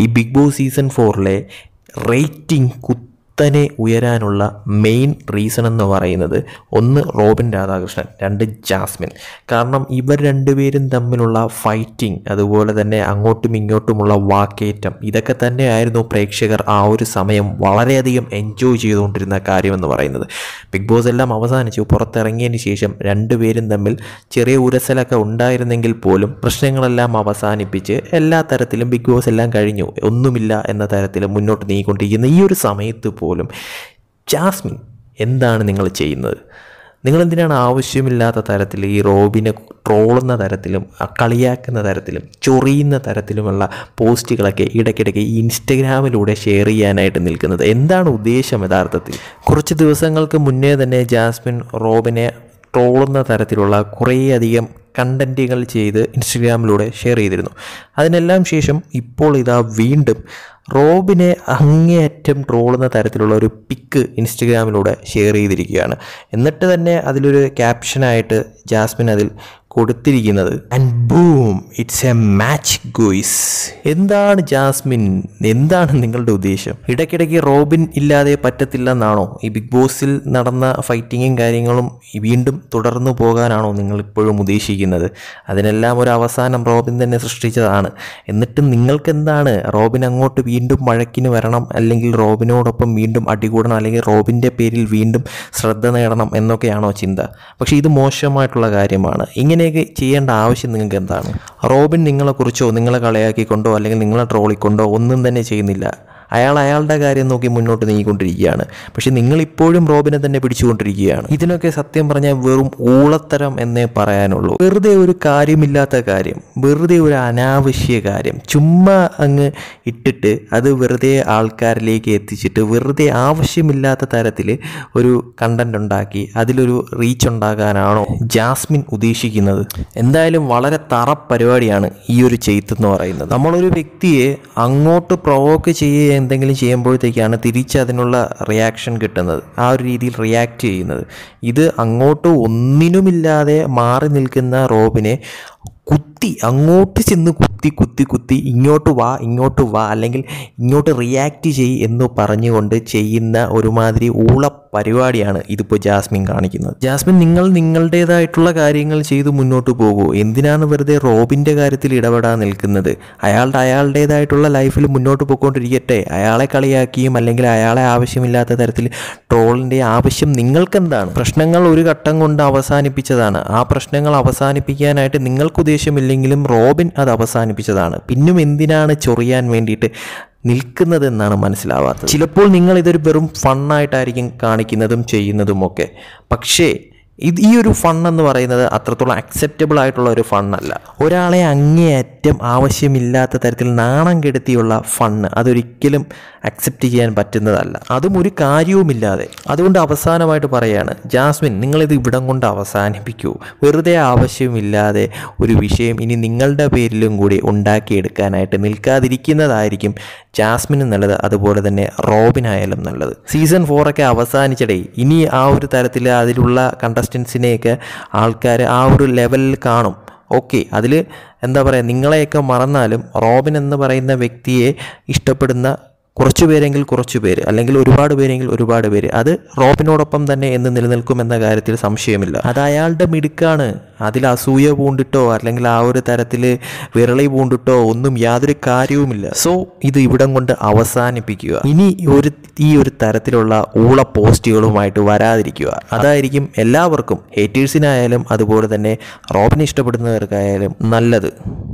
ഈ Big Boss season ഫോറിലെ rating കുത്തനെ ഉയരാനുള്ള മെയിൻ റീസൺ എന്ന് പറയുന്നത് ഒന്ന് റോബിൻ രാധാകൃഷ്ണൻ രണ്ട് ജാസ്മിൻ കാരണം ഇവർ രണ്ടുപേരും തമ്മിലുള്ള ഫൈറ്റിംഗ് അതുപോലെ തന്നെ അങ്ങോട്ടും ഇങ്ങോട്ടുമുള്ള വാക്കേറ്റം ഇതൊക്കെ തന്നെയായിരുന്നു പ്രേക്ഷകർ ആ ഒരു സമയം വളരെയധികം എൻജോയ് ചെയ്തുകൊണ്ടിരുന്ന കാര്യമെന്ന് പറയുന്നത് ബിഗ് ബോസ് എല്ലാം അവസാനിച്ചു പുറത്തിറങ്ങിയതിന് ശേഷം രണ്ടുപേരും തമ്മിൽ ചെറിയ ഉരസലൊക്കെ ഉണ്ടായിരുന്നെങ്കിൽ പോലും പ്രശ്നങ്ങളെല്ലാം അവസാനിപ്പിച്ച് എല്ലാ തരത്തിലും ബിഗ് ബോസ് എല്ലാം കഴിഞ്ഞു ഒന്നുമില്ല എന്ന തരത്തിൽ മുന്നോട്ട് നീങ്ങിക്കൊണ്ടിരിക്കുന്ന ഈ ഒരു സമയത്ത് പോലും ജാസ്മിൻ എന്താണ് നിങ്ങൾ ചെയ്യുന്നത് നിങ്ങൾ എന്തിനാണ് ആവശ്യമില്ലാത്ത തരത്തിൽ ഈ റോബിനെ ട്രോളുന്ന തരത്തിലും അ, കളിയാക്കുന്ന തരത്തിലും ചൊറിയുന്ന തരത്തിലുമുള്ള പോസ്റ്റുകളൊക്കെ ഇടയ്ക്കിടയ്ക്ക് ഈ ഇൻസ്റ്റഗ്രാമിലൂടെ ഷെയർ ചെയ്യാനായിട്ട് നിൽക്കുന്നത് എന്താണ് ഉദ്ദേശം യഥാർത്ഥത്തിൽ കുറച്ച് ദിവസങ്ങൾക്ക് മുന്നേ തന്നെ ജാസ്മിൻ റോബിനെ ട്രോളുന്ന തരത്തിലുള്ള കുറേയധികം കണ്ടൻറ്റുകൾ ചെയ്ത് ഇൻസ്റ്റഗ്രാമിലൂടെ ഷെയർ ചെയ്തിരുന്നു അതിനെല്ലാം ശേഷം ഇപ്പോൾ ഇതാ വീണ്ടും റോബിനെ അങ്ങേയറ്റം ട്രോളുന്ന തരത്തിലുള്ള ഒരു പിക്ക് ഇൻസ്റ്റഗ്രാമിലൂടെ ഷെയർ ചെയ്തിരിക്കുകയാണ് എന്നിട്ട് തന്നെ അതിലൊരു ക്യാപ്ഷനായിട്ട് ജാസ്മിൻ അതിൽ കൊടുത്തിരിക്കുന്നത് and boom it's a match guys എന്താണ് ജാസ്മിൻ എന്താണ് നിങ്ങളുടെ ഉദ്ദേശം ഇടയ്ക്കിടയ്ക്ക് റോബിൻ ഇല്ലാതെ പറ്റത്തില്ലെന്നാണോ ഈ ബിഗ് ബോസിൽ നടന്ന ഫൈറ്റിങ്ങും കാര്യങ്ങളും വീണ്ടും തുടർന്നു പോകാനാണോ നിങ്ങൾ ഇപ്പോഴും ഉദ്ദേശിക്കുന്നത് അതിനെല്ലാം ഒരു അവസാനം റോബിൻ തന്നെ സൃഷ്ടിച്ചതാണ് എന്നിട്ടും നിങ്ങൾക്ക് എന്താണ് റോബിൻ അങ്ങോട്ട് വീണ്ടും മഴക്കിന് വരണം അല്ലെങ്കിൽ റോബിനോടൊപ്പം വീണ്ടും അടികൂടണം അല്ലെങ്കിൽ റോബിൻ്റെ പേരിൽ വീണ്ടും ശ്രദ്ധ നേടണം എന്നൊക്കെയാണോ ചിന്ത പക്ഷേ ഇത് മോശമായിട്ടുള്ള കാര്യമാണ് ഇങ്ങനെയൊക്കെ ചെയ്യേണ്ട ആവശ്യം നിങ്ങൾക്ക് എന്താണ് റോബിൻ നിങ്ങളെക്കുറിച്ചോ നിങ്ങളെ കളയാക്കിക്കൊണ്ടോ അല്ലെങ്കിൽ നിങ്ങളെ ട്രോളിക്കൊണ്ടോ ഒന്നും തന്നെ ചെയ്യുന്നില്ല അയാൾ അയാളുടെ കാര്യം നോക്കി മുന്നോട്ട് നീങ്ങിക്കൊണ്ടിരിക്കുകയാണ് പക്ഷെ നിങ്ങൾ ഇപ്പോഴും റോബിനെ തന്നെ പിടിച്ചുകൊണ്ടിരിക്കുകയാണ് ഇതിനൊക്കെ സത്യം പറഞ്ഞാൽ വെറും ഊളത്തരം എന്നേ പറയാനുള്ളൂ വെറുതെ ഒരു കാര്യമില്ലാത്ത കാര്യം വെറുതെ ഒരു അനാവശ്യ കാര്യം ചുമ്മാ അങ്ങ് ഇട്ടിട്ട് അത് വെറുതെ ആൾക്കാരിലേക്ക് എത്തിച്ചിട്ട് വെറുതെ ആവശ്യമില്ലാത്ത തരത്തിൽ ഒരു കണ്ടന്റ് ഉണ്ടാക്കി അതിലൊരു റീച്ച് ഉണ്ടാക്കാനാണോ ജാസ്മിൻ ഉദ്ദേശിക്കുന്നത് എന്തായാലും വളരെ തറ പരിപാടിയാണ് ഈ ഒരു ചെയ്ത്തെന്ന് പറയുന്നത് നമ്മളൊരു വ്യക്തിയെ അങ്ങോട്ട് പ്രൊവോക്ക് ചെയ്യുക എന്തെങ്കിലും ചെയ്യുമ്പോഴത്തേക്കാണ് തിരിച്ച് അതിനുള്ള റിയാക്ഷൻ കിട്ടുന്നത് ആ ഒരു രീതിയിൽ റിയാക്ട് ചെയ്യുന്നത് ഇത് അങ്ങോട്ട് ഒന്നിനുമില്ലാതെ മാറി നിൽക്കുന്ന റോബിനെ കുത്തി അങ്ങോട്ട് ചെന്ന് കുത്തി കുത്തി കുത്തി ഇങ്ങോട്ട് വാ ഇങ്ങോട്ട് വാ അല്ലെങ്കിൽ ഇങ്ങോട്ട് റിയാക്ട് ചെയ് എന്ന് പറഞ്ഞുകൊണ്ട് ചെയ്യുന്ന ഒരുമാതിരി ഊള പരിപാടിയാണ് ഇതിപ്പോൾ ജാസ്മിൻ കാണിക്കുന്നത് ജാസ്മിൻ നിങ്ങൾ നിങ്ങളുടേതായിട്ടുള്ള കാര്യങ്ങൾ ചെയ്ത് മുന്നോട്ട് പോകൂ എന്തിനാണ് വെറുതെ റോബിൻ്റെ കാര്യത്തിൽ ഇടപെടാൻ നിൽക്കുന്നത് അയാളുടെ അയാളുടേതായിട്ടുള്ള ലൈഫിൽ മുന്നോട്ട് പോയിക്കൊണ്ടിരിക്കട്ടെ അയാളെ കളിയാക്കിയും അല്ലെങ്കിൽ അയാളെ ആവശ്യമില്ലാത്ത തരത്തിൽ ട്രോളിൻ്റെ ആവശ്യം നിങ്ങൾക്കെന്താണ് പ്രശ്നങ്ങൾ ഒരു ഘട്ടം കൊണ്ട് അവസാനിപ്പിച്ചതാണ് ആ പ്രശ്നങ്ങൾ അവസാനിപ്പിക്കാനായിട്ട് നിങ്ങൾക്ക് ഉദ്ദേശമില്ലെങ്കിലും റോബിൻ അത് അവസാനിപ്പിച്ചതാണ് പിന്നും എന്തിനാണ് ചൊറിയാൻ വേണ്ടിയിട്ട് നിൽക്കുന്നതെന്നാണ് മനസ്സിലാവാത്തത് ചിലപ്പോൾ നിങ്ങൾ ഇതൊരു വെറും ഫണ്ണായിട്ടായിരിക്കും കാണിക്കുന്നതും ചെയ്യുന്നതുമൊക്കെ പക്ഷേ ഇത് ഈ ഒരു ഫൺ എന്ന് പറയുന്നത് അത്രത്തോളം അക്സെപ്റ്റബിൾ ആയിട്ടുള്ള ഒരു ഫണ്ണല്ല ഒരാളെ അങ്ങേയറ്റം ആവശ്യമില്ലാത്ത തരത്തിൽ നാണം കെടുത്തിയുള്ള ഫണ്ണ് അതൊരിക്കലും അക്സെപ്റ്റ് ചെയ്യാൻ പറ്റുന്നതല്ല അതും ഒരു കാര്യവുമില്ലാതെ അതുകൊണ്ട് അവസാനമായിട്ട് പറയാണ് ജാസ്മിൻ നിങ്ങളിത് ഇവിടം കൊണ്ട് അവസാനിപ്പിക്കൂ വെറുതെ ആവശ്യമില്ലാതെ ഒരു വിഷയം ഇനി നിങ്ങളുടെ പേരിലും കൂടി ഉണ്ടാക്കിയെടുക്കാനായിട്ട് നിൽക്കാതിരിക്കുന്നതായിരിക്കും ജാസ്മിനും നല്ലത് അതുപോലെ തന്നെ റോബിനായാലും നല്ലത് സീസൺ ഫോറൊക്കെ അവസാനിച്ചടേ ഇനി ആ ഒരു തരത്തിൽ അതിലുള്ള കണ്ടസ്റ്റൻസിനെയൊക്കെ ആൾക്കാർ ആ ഒരു ലെവലിൽ കാണും ഓക്കെ അതിൽ എന്താ പറയുക നിങ്ങളെയൊക്കെ മറന്നാലും റോബിൻ എന്ന് പറയുന്ന വ്യക്തിയെ ഇഷ്ടപ്പെടുന്ന കുറച്ച് പേരെങ്കിൽ കുറച്ച് പേര് അല്ലെങ്കിൽ ഒരുപാട് പേരെങ്കിൽ ഒരുപാട് പേര് അത് റോബിനോടൊപ്പം തന്നെ എന്ന് നിലനിൽക്കുമെന്ന കാര്യത്തിൽ സംശയമില്ല അത് അയാളുടെ മിടുക്കാണ് അതിൽ അസൂയ പൂണ്ടിട്ടോ അല്ലെങ്കിൽ ആ ഒരു തരത്തിൽ വിരളി പൂണ്ടിട്ടോ ഒന്നും യാതൊരു കാര്യവുമില്ല സോ ഇത് ഇവിടം കൊണ്ട് അവസാനിപ്പിക്കുക ഇനി ഒരു ഈ ഒരു തരത്തിലുള്ള ഊള പോസ്റ്റുകളുമായിട്ട് വരാതിരിക്കുക അതായിരിക്കും എല്ലാവർക്കും ഹേറ്റേഴ്സിനായാലും അതുപോലെ തന്നെ റോബിനെ ഇഷ്ടപ്പെടുന്നവർക്കായാലും നല്ലത്